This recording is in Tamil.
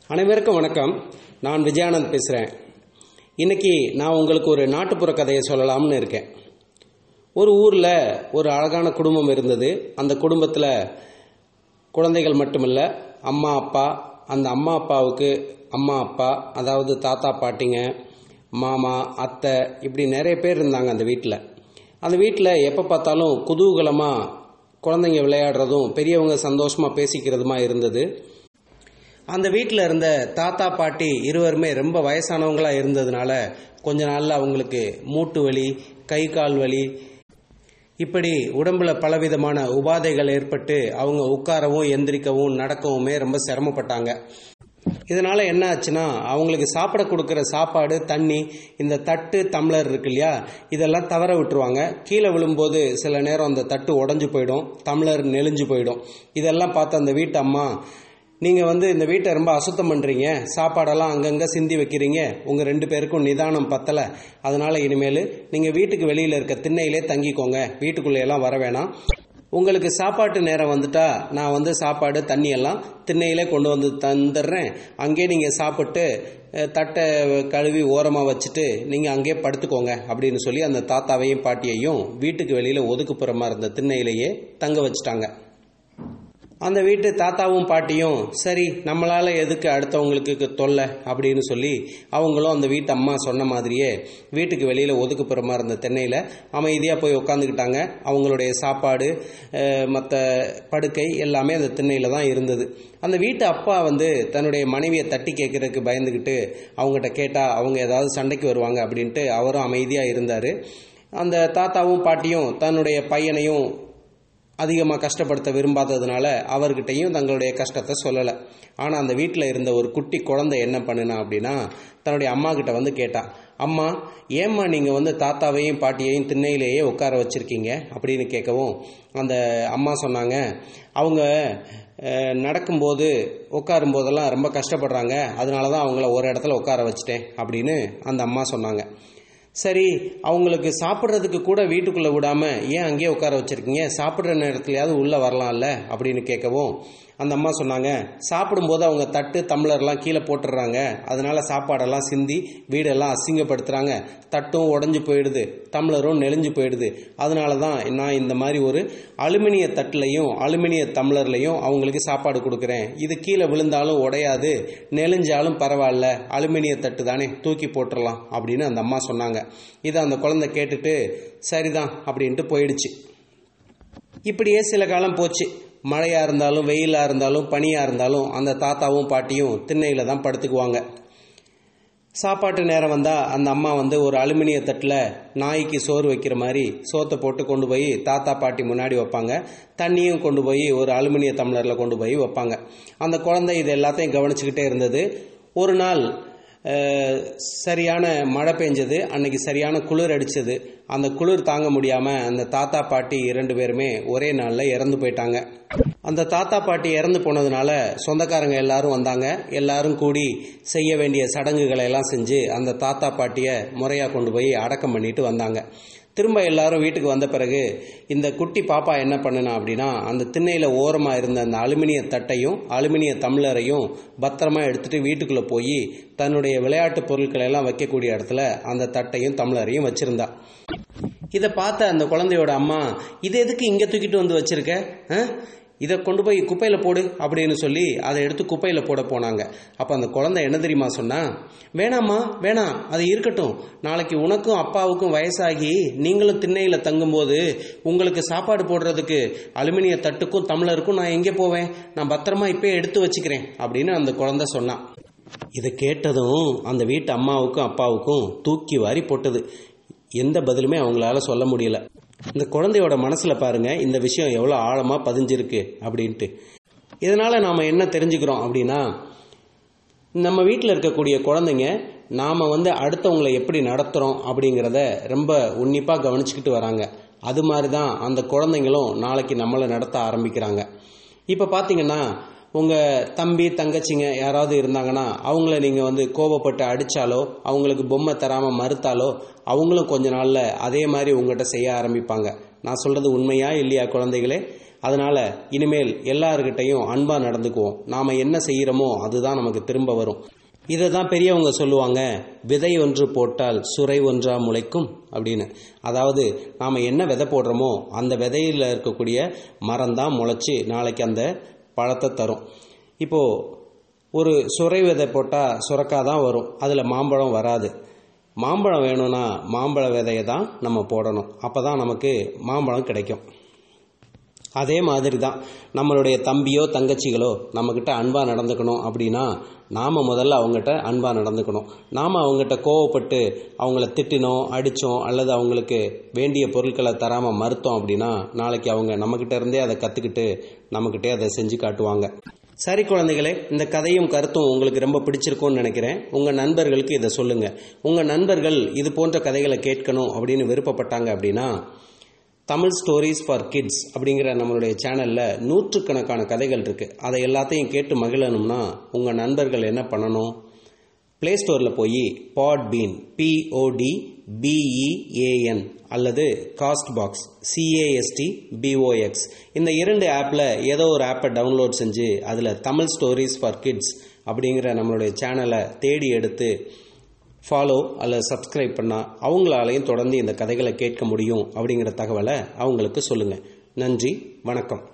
அனைவருக்கும் வணக்கம் நான் விஜயானந்த் பேசுகிறேன் இன்னைக்கு நான் உங்களுக்கு ஒரு நாட்டுப்புற கதையை சொல்லலாம்னு இருக்கேன் ஒரு ஊரில் ஒரு அழகான குடும்பம் இருந்தது அந்த குடும்பத்தில் குழந்தைகள் மட்டுமில்ல அம்மா அப்பா அந்த அம்மா அப்பாவுக்கு அம்மா அப்பா அதாவது தாத்தா பாட்டிங்க மாமா அத்தை இப்படி நிறைய பேர் இருந்தாங்க அந்த வீட்டில் அந்த வீட்டில் எப்போ பார்த்தாலும் குதூகலமாக குழந்தைங்க விளையாடுறதும் பெரியவங்க சந்தோஷமாக பேசிக்கிறதுமா இருந்தது அந்த வீட்டில் இருந்த தாத்தா பாட்டி இருவருமே ரொம்ப வயசானவங்களா இருந்ததுனால கொஞ்ச நாள்ல அவங்களுக்கு மூட்டு வலி கை கால் வலி இப்படி உடம்புல பலவிதமான உபாதைகள் ஏற்பட்டு அவங்க உட்காரவும் எந்திரிக்கவும் நடக்கவுமே ரொம்ப சிரமப்பட்டாங்க இதனால என்ன ஆச்சுன்னா அவங்களுக்கு சாப்பிட கொடுக்குற சாப்பாடு தண்ணி இந்த தட்டு டம்ளர் இருக்கு இல்லையா இதெல்லாம் தவற விட்டுருவாங்க கீழே விழும்போது சில நேரம் அந்த தட்டு உடஞ்சு போயிடும் டம்ளர் நெளிஞ்சு போயிடும் இதெல்லாம் பார்த்து அந்த வீட்டு அம்மா நீங்கள் வந்து இந்த வீட்டை ரொம்ப அசுத்தம் பண்ணுறீங்க சாப்பாடெல்லாம் அங்கங்கே சிந்தி வைக்கிறீங்க உங்கள் ரெண்டு பேருக்கும் நிதானம் பத்தலை அதனால் இனிமேல் நீங்கள் வீட்டுக்கு வெளியில் இருக்க திண்ணையிலே தங்கிக்கோங்க வீட்டுக்குள்ளே எல்லாம் வர வேணாம் உங்களுக்கு சாப்பாட்டு நேரம் வந்துட்டா நான் வந்து சாப்பாடு தண்ணி எல்லாம் திண்ணையிலே கொண்டு வந்து தந்துடுறேன் அங்கேயே நீங்கள் சாப்பிட்டு அஹ், தட்டை கழுவி ஓரமாக வச்சுட்டு நீங்கள் அங்கேயே படுத்துக்கோங்க அப்படின்னு சொல்லி அந்த தாத்தாவையும் பாட்டியையும் வீட்டுக்கு வெளியில் ஒதுக்குப்புறமா இருந்த திண்ணையிலேயே தங்க வச்சுட்டாங்க அந்த வீட்டு தாத்தாவும் பாட்டியும் சரி நம்மளால எதுக்கு அடுத்தவங்களுக்கு தொல்லை அப்படின்னு சொல்லி அவங்களும் அந்த வீட்டு அம்மா சொன்ன மாதிரியே வீட்டுக்கு வெளியில ஒதுக்குப்புறமா இருந்த தென்னையில அமைதியா போய் உட்காந்துக்கிட்டாங்க அவங்களுடைய சாப்பாடு மற்ற படுக்கை எல்லாமே அந்த திண்ணையில தான் இருந்தது அந்த வீட்டு அப்பா வந்து தன்னுடைய மனைவியை தட்டி கேட்கறதுக்கு பயந்துக்கிட்டு அவங்ககிட்ட கேட்டா அவங்க ஏதாவது சண்டைக்கு வருவாங்க அப்படின்ட்டு அவரும் அமைதியா இருந்தாரு அந்த தாத்தாவும் பாட்டியும் தன்னுடைய பையனையும் அதிகமாக கஷ்டப்படுத்த விரும்பாததுனால அவர்கிட்டையும் தங்களுடைய கஷ்டத்தை சொல்லலை ஆனால் அந்த வீட்டில் இருந்த ஒரு குட்டி குழந்தை என்ன பண்ணுனா அப்படின்னா தன்னுடைய அம்மா கிட்ட வந்து கேட்டா அம்மா ஏம்மா நீங்கள் வந்து தாத்தாவையும் பாட்டியையும் திண்ணையிலேயே உட்கார வச்சிருக்கீங்க அப்படின்னு கேட்கவும் அந்த அம்மா சொன்னாங்க அவங்க அஹ், நடக்கும்போது உட்காரும் போதெல்லாம் ரொம்ப கஷ்டப்படுறாங்க அதனால தான் அவங்கள ஒரு இடத்துல உட்கார வச்சிட்டேன் அப்படின்னு அந்த அம்மா சொன்னாங்க சரி அவங்களுக்கு சாப்பிட்றதுக்கு கூட வீட்டுக்குள்ளே விடாம ஏன் அங்கேயே உட்கார வச்சிருக்கீங்க சாப்பிட்ற நேரத்துலயாவது உள்ளே வரலாம்ல அப்படின்னு கேட்கவும் அந்த அம்மா சொன்னாங்க சாப்பிடும்போது அவங்க தட்டு டம்ளர்லாம் கீழே போட்டுடுறாங்க அதனால சாப்பாடெல்லாம் சிந்தி வீடெல்லாம் அசிங்கப்படுத்துறாங்க தட்டும் உடஞ்சு போயிடுது டம்ளரும் நெளிஞ்சு போயிடுது அதனால தான் நான் இந்த மாதிரி ஒரு அலுமினிய தட்டுலையும் அலுமினிய டம்ளர்லையும் அவங்களுக்கு சாப்பாடு கொடுக்குறேன் இது கீழே விழுந்தாலும் உடையாது நெளிஞ்சாலும் பரவாயில்ல அலுமினிய தட்டு தானே தூக்கி போட்டுடலாம் அப்படின்னு அந்த அம்மா சொன்னாங்க இதை அந்த குழந்தை கேட்டுட்டு சரிதான் அப்படின்ட்டு போயிடுச்சு இப்படியே சில காலம் போச்சு மழையா இருந்தாலும் வெயிலா இருந்தாலும் பனியா இருந்தாலும் அந்த தாத்தாவும் பாட்டியும் திண்ணையில தான் படுத்துக்குவாங்க சாப்பாட்டு நேரம் வந்தா அந்த அம்மா வந்து ஒரு அலுமினிய தட்டில் நாய்க்கு சோறு வைக்கிற மாதிரி சோத்தை போட்டு கொண்டு போய் தாத்தா பாட்டி முன்னாடி வைப்பாங்க தண்ணியும் கொண்டு போய் ஒரு அலுமினிய டம்ளரில் கொண்டு போய் வைப்பாங்க அந்த குழந்தை இது எல்லாத்தையும் கவனிச்சுக்கிட்டே இருந்தது ஒரு நாள் அஹ், சரியான மழை பெஞ்சது அன்னைக்கு சரியான குளிர் அடிச்சது அந்த குளிர் தாங்க முடியாம அந்த தாத்தா பாட்டி இரண்டு பேருமே ஒரே நாள்ல இறந்து போயிட்டாங்க அந்த தாத்தா பாட்டி இறந்து போனதுனால சொந்தக்காரங்க எல்லாரும் வந்தாங்க எல்லாரும் கூடி செய்ய வேண்டிய சடங்குகளை எல்லாம் செஞ்சு அந்த தாத்தா பாட்டியை முறையா கொண்டு போய் அடக்கம் பண்ணிட்டு வந்தாங்க திரும்ப எல்லாரும் வீட்டுக்கு வந்த பிறகு இந்த குட்டி பாப்பா என்ன பண்ணுனா அப்படின்னா அந்த திண்ணையில ஓரமா இருந்த அந்த அலுமினிய தட்டையும் அலுமினிய டம்ளரையும் பத்திரமா எடுத்துட்டு வீட்டுக்குள்ள போய் தன்னுடைய விளையாட்டு பொருட்களை எல்லாம் வைக்கக்கூடிய இடத்துல அந்த தட்டையும் டம்ளரையும் வச்சிருந்தா இதை பார்த்த அந்த குழந்தையோட அம்மா இது எதுக்கு இங்க தூக்கிட்டு வந்து வச்சிருக்க ஆ? இதை கொண்டு போய் குப்பையில போடு அப்படின்னு சொல்லி அதை எடுத்து குப்பையில போட போனாங்க அப்ப அந்த குழந்தை என்ன தெரியுமா சொன்னா வேணாம்மா வேணாம் அது இருக்கட்டும் நாளைக்கு உனக்கும் அப்பாவுக்கும் வயசாகி நீங்களும் திண்ணையில தங்கும்போது உங்களுக்கு சாப்பாடு போடுறதுக்கு அலுமினிய தட்டுக்கும் டம்ளருக்கும் நான் எங்கே போவேன் நான் பத்திரமா இப்பயே எடுத்து வச்சுக்கிறேன் அப்படின்னு அந்த குழந்தை சொன்னான் இதை கேட்டதும் அந்த வீட்டு அம்மாவுக்கும் அப்பாவுக்கும் தூக்கி வாரி போட்டது எந்த பதிலுமே அவங்களால சொல்ல முடியல இந்த குழந்தையோட மனசுல பாருங்க இந்த விஷயம் எவ்வளவு ஆழமா பதிஞ்சிருக்கு அப்படின்ட்டு இதனால நாம என்ன தெரிஞ்சுக்கிறோம் அப்படின்னா நம்ம வீட்டில் இருக்கக்கூடிய குழந்தைங்க நாம வந்து அடுத்தவங்களை எப்படி நடத்துறோம் அப்படிங்கிறத ரொம்ப உன்னிப்பா கவனிச்சுக்கிட்டு வராங்க அது மாதிரி தான் அந்த குழந்தைங்களும் நாளைக்கு நம்மளை நடத்த ஆரம்பிக்கிறாங்க இப்போ பார்த்தீங்கன்னா உங்கள் தம்பி தங்கச்சிங்க யாராவது இருந்தாங்கன்னா அவங்கள நீங்கள் வந்து கோபப்பட்டு அடித்தாலோ அவங்களுக்கு பொம்மை தராமல் மறுத்தாலோ அவங்களும் கொஞ்ச நாளில் அதே மாதிரி உங்கள்கிட்ட செய்ய ஆரம்பிப்பாங்க நான் சொல்கிறது உண்மையா இல்லையா குழந்தைகளே அதனால இனிமேல் எல்லாருக்கிட்டையும் அன்பா நடந்துக்குவோம் நாம என்ன செய்யறோமோ அதுதான் நமக்கு திரும்ப வரும் இதை தான் பெரியவங்க சொல்லுவாங்க விதை ஒன்று போட்டால் சுரை ஒன்றா முளைக்கும் அப்படின்னு அதாவது நாம் என்ன விதை போடுறோமோ அந்த விதையில் இருக்கக்கூடிய மரம் தான் முளைச்சி நாளைக்கு அந்த பழத்தை தரும் இப்போது ஒரு சுரை விதை போட்டால் சுரக்காய் தான் வரும் அதில் மாம்பழம் வராது மாம்பழம் வேணும்னா மாம்பழ விதையை தான் நம்ம போடணும் அப்போ தான் நமக்கு மாம்பழம் கிடைக்கும் அதே மாதிரி தான் நம்மளுடைய தம்பியோ தங்கச்சிகளோ நம்மக்கிட்ட அன்பாக நடந்துக்கணும் அப்படின்னா நாம் முதல்ல அவங்ககிட்ட அன்பாக நடந்துக்கணும் நாம் அவங்ககிட்ட கோவப்பட்டு அவங்கள திட்டினோம் அடித்தோம் அல்லது அவங்களுக்கு வேண்டிய பொருட்களை தராமல் மறுத்தோம் அப்படின்னா நாளைக்கு அவங்க நம்மக்கிட்ட இருந்தே அதை கற்றுக்கிட்டு நம்மக்கிட்டே அதை செஞ்சு காட்டுவாங்க சரி குழந்தைகளே இந்த கதையும் கருத்தும் உங்களுக்கு ரொம்ப பிடிச்சிருக்கும்னு நினைக்கிறேன் உங்கள் நண்பர்களுக்கு இதை சொல்லுங்கள் உங்கள் நண்பர்கள் இது போன்ற கதைகளை கேட்கணும் அப்படின்னு விருப்பப்பட்டாங்க அப்படின்னா தமிழ் ஸ்டோரிஸ் ஃபார் கிட்ஸ் அப்படிங்கிற நம்மளுடைய சேனலில் நூற்றுக்கணக்கான கதைகள் இருக்குது அதை எல்லாத்தையும் கேட்டு மகிழணும்னா உங்கள் நண்பர்கள் என்ன பண்ணணும் ப்ளே ஸ்டோரில் போய் பாட் பீன் பிஓடி பிஇஏஎன் அல்லது காஸ்ட் பாக்ஸ் சிஏஎஸ்டி பிஓஎக்ஸ் இந்த இரண்டு ஆப்பில் ஏதோ ஒரு ஆப்பை டவுன்லோட் செஞ்சு அதில் தமிழ் ஸ்டோரிஸ் ஃபார் கிட்ஸ் அப்படிங்கிற நம்மளுடைய சேனலை தேடி எடுத்து ஃபாலோ அல்லது சப்ஸ்கிரைப் பண்ணால் அவங்களாலையும் தொடர்ந்து இந்த கதைகளை கேட்க முடியும் அப்படிங்கிற தகவலை அவங்களுக்கு சொல்லுங்கள் நன்றி வணக்கம்